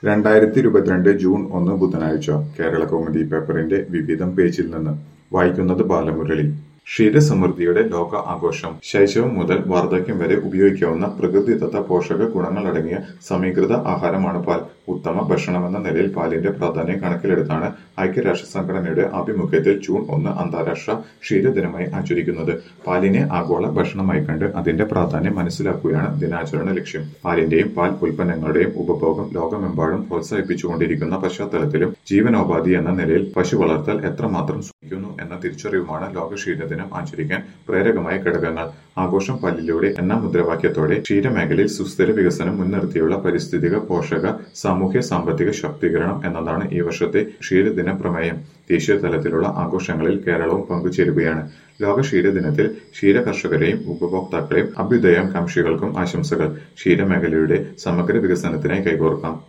രണ്ടായിരത്തി ഇരുപത്തിരണ്ട് ജൂൺ ഒന്ന് ബുധനാഴ്ച കേരള കൗമുദി പേപ്പറിന്റെ വിവിധം പേജിൽ നിന്ന് വായിക്കുന്നത് ബാലമുരളി ക്ഷീരസമൃദ്ധിയുടെ ലോക ആഘോഷം ശൈശവം മുതൽ വാർദ്ധക്യം വരെ ഉപയോഗിക്കാവുന്ന പ്രകൃതിദത്ത പോഷക ഗുണങ്ങളടങ്ങിയ സമീകൃത ആഹാരമാണ് പാൽ ഉത്തമ ഭക്ഷണമെന്ന നിലയിൽ പാലിന്റെ പ്രാധാന്യം കണക്കിലെടുത്താണ് ഐക്യരാഷ്ട്ര സംഘടനയുടെ ആഭിമുഖ്യത്തിൽ ജൂൺ ഒന്ന് അന്താരാഷ്ട്ര ക്ഷീരദിനമായി ആചരിക്കുന്നത് പാലിനെ ആഗോള ഭക്ഷണമായി കണ്ട് അതിന്റെ പ്രാധാന്യം മനസ്സിലാക്കുകയാണ് ദിനാചരണ ലക്ഷ്യം പാലിന്റെയും പാൽ ഉൽപ്പന്നങ്ങളുടെയും ഉപഭോഗം ലോകമെമ്പാടും പ്രോത്സാഹിപ്പിച്ചുകൊണ്ടിരിക്കുന്ന പശ്ചാത്തലത്തിലും ജീവനോപാധി എന്ന നിലയിൽ പശു വളർത്തൽ എത്രമാത്രം സൂക്ഷിക്കുന്നു എന്ന തിരിച്ചറിവുമാണ് ലോക ക്ഷീരദിനം ആചരിക്കാൻ പ്രേരകമായ ഘടകങ്ങൾ ആഘോഷം പല്ലിലൂടെ എന്ന മുദ്രാവാക്യത്തോടെ ക്ഷീരമേഖലയിൽ സുസ്ഥിര വികസനം മുൻനിർത്തിയുള്ള പരിസ്ഥിതിക പോഷക സാമൂഹ്യ സാമ്പത്തിക ശാക്തീകരണം എന്നതാണ് ഈ വർഷത്തെ ക്ഷീരദിന പ്രമേയം ദേശീയ തലത്തിലുള്ള ആഘോഷങ്ങളിൽ കേരളവും പങ്കുചേരുകയാണ് ലോക ക്ഷീരദിനത്തിൽ ക്ഷീര കർഷകരെയും ഉപഭോക്താക്കളെയും അഭ്യുദയം കാംക്ഷികൾക്കും ആശംസകൾ ക്ഷീരമേഖലയുടെ സമഗ്ര വികസനത്തിനായി കൈകോർക്കാം